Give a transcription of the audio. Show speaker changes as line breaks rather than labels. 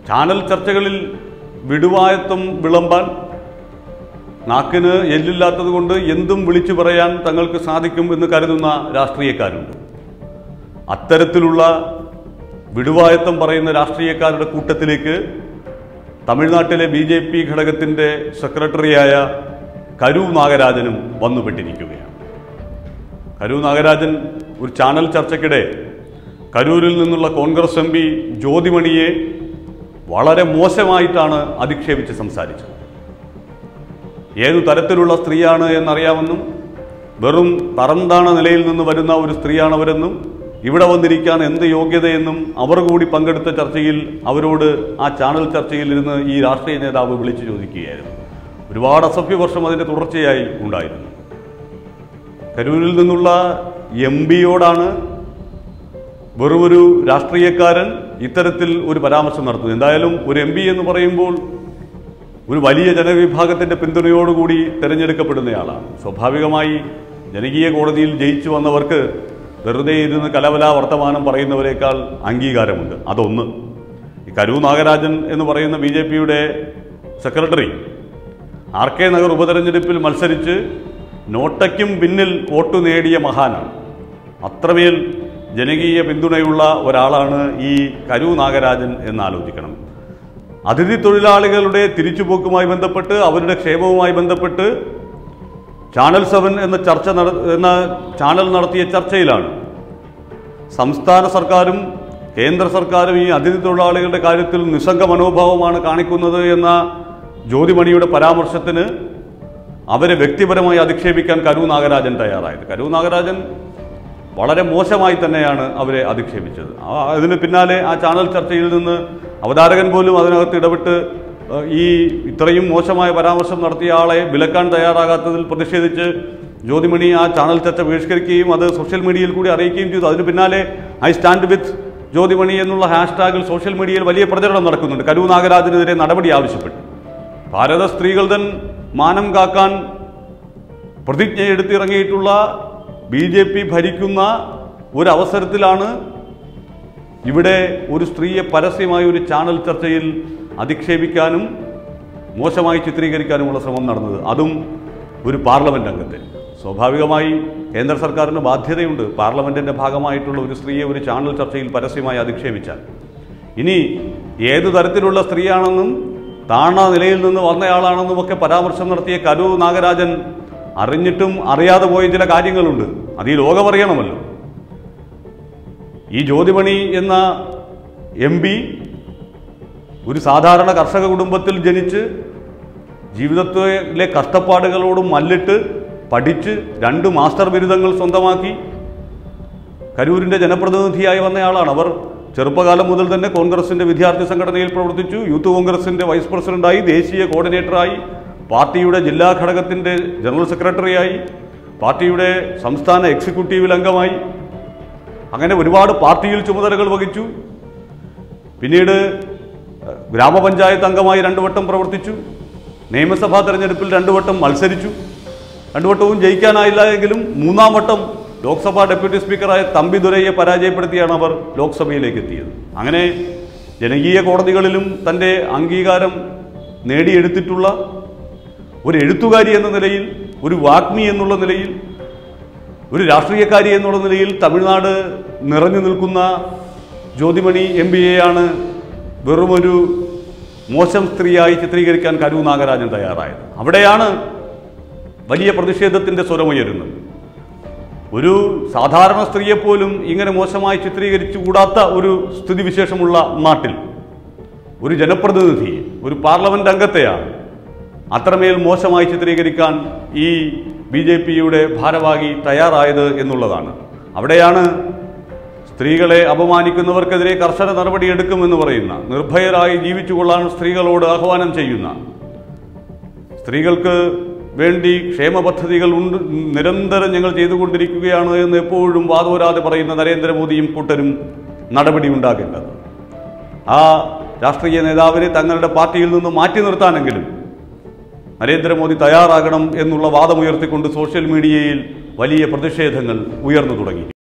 channel ചർച്ചകളിൽ വിടുവായത്വം വിളമ്പാൻ നാക്കിന് എല്ലില്ലാത്തത് കൊണ്ട് എന്തും വിളിച്ചു പറയാൻ തങ്ങൾക്ക് സാധിക്കും എന്ന് കരുതുന്ന രാഷ്ട്രീയക്കാരുണ്ട് അത്തരത്തിലുള്ള വിടുവായത്വം പറയുന്ന രാഷ്ട്രീയക്കാരുടെ കൂട്ടത്തിലേക്ക് തമിഴ്നാട്ടിലെ ബി ജെ പി ഘടകത്തിൻ്റെ സെക്രട്ടറിയായ കരു നാഗരാജനും വന്നുപെട്ടിരിക്കുകയാണ് കരു നാഗരാജൻ ഒരു ചാനൽ ചർച്ചയ്ക്കിടെ കരൂരിൽ നിന്നുള്ള കോൺഗ്രസ് എം പി ജ്യോതിമണിയെ വളരെ മോശമായിട്ടാണ് അധിക്ഷേപിച്ച് സംസാരിച്ചത് ഏതു തരത്തിലുള്ള സ്ത്രീയാണ് എന്നറിയാമെന്നും വെറും തറന്താണ നിലയിൽ നിന്ന് വരുന്ന ഒരു സ്ത്രീയാണവരെന്നും ഇവിടെ വന്നിരിക്കാൻ എന്ത് യോഗ്യതയെന്നും അവർ കൂടി പങ്കെടുത്ത ചർച്ചയിൽ അവരോട് ആ ചാനൽ ചർച്ചയിൽ ഇരുന്ന് ഈ രാഷ്ട്രീയ നേതാവ് വിളിച്ചു ചോദിക്കുകയായിരുന്നു ഒരുപാട് അസഭ്യവർഷം അതിൻ്റെ തുടർച്ചയായി ഉണ്ടായിരുന്നു കരൂരിൽ നിന്നുള്ള എം പിയോടാണ് വെറുമൊരു രാഷ്ട്രീയക്കാരൻ ഇത്തരത്തിൽ ഒരു പരാമർശം നടത്തുന്നത് എന്തായാലും ഒരു എം പി എന്ന് പറയുമ്പോൾ ഒരു വലിയ ജനവിഭാഗത്തിന്റെ പിന്തുണയോടുകൂടി തിരഞ്ഞെടുക്കപ്പെടുന്നയാളാണ് സ്വാഭാവികമായി ജനകീയ കോടതിയിൽ ജയിച്ചു വന്നവർക്ക് വെറുതെ ഇരുന്ന് കലവല വർത്തമാനം പറയുന്നവരെക്കാൾ അംഗീകാരമുണ്ട് അതൊന്ന് ഈ കരു നാഗരാജൻ എന്ന് പറയുന്ന ബി ജെ പിയുടെ സെക്രട്ടറി ആർ കെ നഗർ ഉപതെരഞ്ഞെടുപ്പിൽ മത്സരിച്ച് നോട്ടയ്ക്കും പിന്നിൽ വോട്ട് നേടിയ മഹാനാണ് അത്രമേൽ ജനകീയ പിന്തുണയുള്ള ഒരാളാണ് ഈ കരു നാഗരാജൻ എന്ന് ആലോചിക്കണം അതിഥി തൊഴിലാളികളുടെ തിരിച്ചുപോക്കുമായി ബന്ധപ്പെട്ട് അവരുടെ ക്ഷേമവുമായി ബന്ധപ്പെട്ട് ചാനൽ സെവൻ എന്ന ചർച്ച നട എന്ന ചാനൽ നടത്തിയ ചർച്ചയിലാണ് സംസ്ഥാന സർക്കാരും കേന്ദ്ര സർക്കാരും ഈ അതിഥി തൊഴിലാളികളുടെ കാര്യത്തിൽ നിസ്സംഗ മനോഭാവമാണ് കാണിക്കുന്നത് എന്ന ജ്യോതിമണിയുടെ പരാമർശത്തിന് അവരെ വ്യക്തിപരമായി അധിക്ഷേപിക്കാൻ കരു നാഗരാജൻ തയ്യാറായത് കരു നാഗരാജൻ വളരെ മോശമായി തന്നെയാണ് അവരെ അധിക്ഷേപിച്ചത് ആ- അതിന് പിന്നാലെ ആ ചാനൽ ചർച്ചയിൽ നിന്ന് അവതാരകൻ പോലും അതിനകത്ത് ഇടപെട്ട് ഏഹ്, ഈ ഇത്രയും മോശമായ പരാമർശം നടത്തിയ ആളെ വിലക്കാൻ തയ്യാറാകാത്തതിൽ പ്രതിഷേധിച്ച് ജ്യോതിമണി ആ ചാനൽ ചർച്ച ബഹിഷ്കരിക്കുകയും അത് സോഷ്യൽ മീഡിയയിൽ കൂടി അറിയിക്കുകയും ചെയ്തു അതിന് പിന്നാലെ ഐ സ്റ്റാൻഡ് വിത്ത് ജ്യോതിമണി എന്നുള്ള ഹാഷ്ടാഗിൽ സോഷ്യൽ മീഡിയയിൽ വലിയ പ്രചരണം നടക്കുന്നുണ്ട് കരു നാഗരാജനെതിരെ നടപടി ആവശ്യപ്പെട്ടു ഭാരത സ്ത്രീകൾ തൻ മാനം കാക്കാൻ പ്രതിജ്ഞ എടുത്തിറങ്ങിയിട്ടുള്ള ബി ജെ പി ഭരിക്കുന്ന ഒരവസരത്തിലാണ് ഇവിടെ ഒരു സ്ത്രീയെ പരസ്യമായ ഒരു ചാനൽ ചർച്ചയിൽ അധിക്ഷേപിക്കാനും മോശമായി ചിത്രീകരിക്കാനുമുള്ള ശ്രമം നടന്നത് അതും ഒരു പാർലമെന്റ് അംഗത്തെ സ്വാഭാവികമായി കേന്ദ്ര സർക്കാരിന് ബാധ്യതയുണ്ട് പാർലമെന്റിന്റെ ഭാഗമായിട്ടുള്ള ഒരു സ്ത്രീയെ ഒരു ചാനൽ ചർച്ചയിൽ പരസ്യമായി അധിക്ഷേപിച്ചാൽ ഇനി ഏതു തരത്തിലുള്ള സ്ത്രീയാണെന്നും താണ നിലയിൽ നിന്ന് വന്നയാളാണെന്നും ഒക്കെ പരാമർശം നടത്തിയ കരു നാഗരാജൻ അറിഞ്ഞിട്ടും അറിയാതെ പോയ ചില കാര്യങ്ങളുണ്ട് അത് ഈ ലോകം അറിയണമല്ലോ ഈ ജ്യോതിമണി എന്ന എം പി ഒരു സാധാരണ കർഷക കുടുംബത്തിൽ ജനിച്ച് ജീവിതത്തിലെ കഷ്ടപ്പാടുകളോട് മല്ലിട്ട് പഠിച്ച് രണ്ട് മാസ്റ്റർ ബിരുദങ്ങൾ സ്വന്തമാക്കി കരൂരിൻ്റെ ജനപ്രതിനിധിയായി വന്നയാളാണ് അവർ ചെറുപ്പകാലം മുതൽ തന്നെ കോൺഗ്രസിൻ്റെ വിദ്യാർത്ഥി സംഘടനയിൽ പ്രവർത്തിച്ചു യൂത്ത് കോൺഗ്രസിൻ്റെ വൈസ് പ്രസിഡന്റായി ദേശീയ കോർഡിനേറ്ററായി പാർട്ടിയുടെ ജില്ലാ ഘടകത്തിൻ്റെ ജനറൽ സെക്രട്ടറിയായി പാർട്ടിയുടെ സംസ്ഥാന എക്സിക്യൂട്ടീവിൽ അംഗമായി അങ്ങനെ ഒരുപാട് പാർട്ടിയിൽ ചുമതലകൾ വഹിച്ചു പിന്നീട് ഏഹ്, ഗ്രാമപഞ്ചായത്ത് അംഗമായി രണ്ടു വട്ടം പ്രവർത്തിച്ചു നിയമസഭാ തെരഞ്ഞെടുപ്പിൽ രണ്ടു വട്ടം മത്സരിച്ചു രണ്ടു വട്ടവും ജയിക്കാനായില്ല എങ്കിലും മൂന്നാം വട്ടം ലോക്സഭാ ഡെപ്യൂട്ടി സ്പീക്കറായ തമ്പി ദുരൈയെ പരാജയപ്പെടുത്തിയാണ് അവർ ലോക്സഭയിലേക്ക് എത്തിയത് അങ്ങനെ ജനകീയ കോടതികളിലും തൻ്റെ അംഗീകാരം നേടിയെടുത്തിട്ടുള്ള ഒരു എഴുത്തുകാരി എന്ന നിലയിൽ ഒരു വാഗ്മി എന്നുള്ള നിലയിൽ ഒരു രാഷ്ട്രീയക്കാരി എന്നുള്ള നിലയിൽ തമിഴ്നാട് നിറഞ്ഞു നിൽക്കുന്ന ജ്യോതിമണി എം ബി എയാണ് വെറുമൊരു മോശം സ്ത്രീയായി ചിത്രീകരിക്കാൻ കരു നാഗരാജൻ തയ്യാറായത് അവിടെയാണ് വലിയ പ്രതിഷേധത്തിൻ്റെ സ്വരമുയരുന്നത് ഒരു സാധാരണ സ്ത്രീയെപ്പോലും ഇങ്ങനെ മോശമായി ചിത്രീകരിച്ചു കൂടാത്ത ഒരു സ്ഥിതിവിശേഷമുള്ള നാട്ടിൽ ഒരു ജനപ്രതിനിധി ഒരു പാർലമെന്റ് അംഗത്തെയാണ് അത്രമേൽ മോശമായി ചിത്രീകരിക്കാൻ ഈ ബി ജെ പിയുടെ ഭാരവാഹി തയ്യാറായത് എന്നുള്ളതാണ് അവിടെയാണ് സ്ത്രീകളെ അപമാനിക്കുന്നവർക്കെതിരെ കർശന നടപടിയെടുക്കുമെന്ന് പറയുന്ന നിർഭയരായി ജീവിച്ചുകൊള്ളാൻ സ്ത്രീകളോട് ആഹ്വാനം ചെയ്യുന്ന സ്ത്രീകൾക്ക് വേണ്ടി ക്ഷേമ പദ്ധതികൾ ഉണ്ട് നിരന്തരം ഞങ്ങൾ ചെയ്തുകൊണ്ടിരിക്കുകയാണ് എന്ന് എപ്പോഴും വാദോരാതെ പറയുന്ന നരേന്ദ്രമോദിയും കൂട്ടരും നടപടി ഉണ്ടാക്കേണ്ടത് ആ രാഷ്ട്രീയ നേതാവിനെ തങ്ങളുടെ പാർട്ടിയിൽ നിന്ന് മാറ്റി നിർത്താനെങ്കിലും നരേന്ദ്രമോദി തയ്യാറാകണം എന്നുള്ള വാദമുയർത്തിക്കൊണ്ട് സോഷ്യൽ മീഡിയയിൽ വലിയ പ്രതിഷേധങ്ങൾ ഉയർന്നു തുടങ്ങി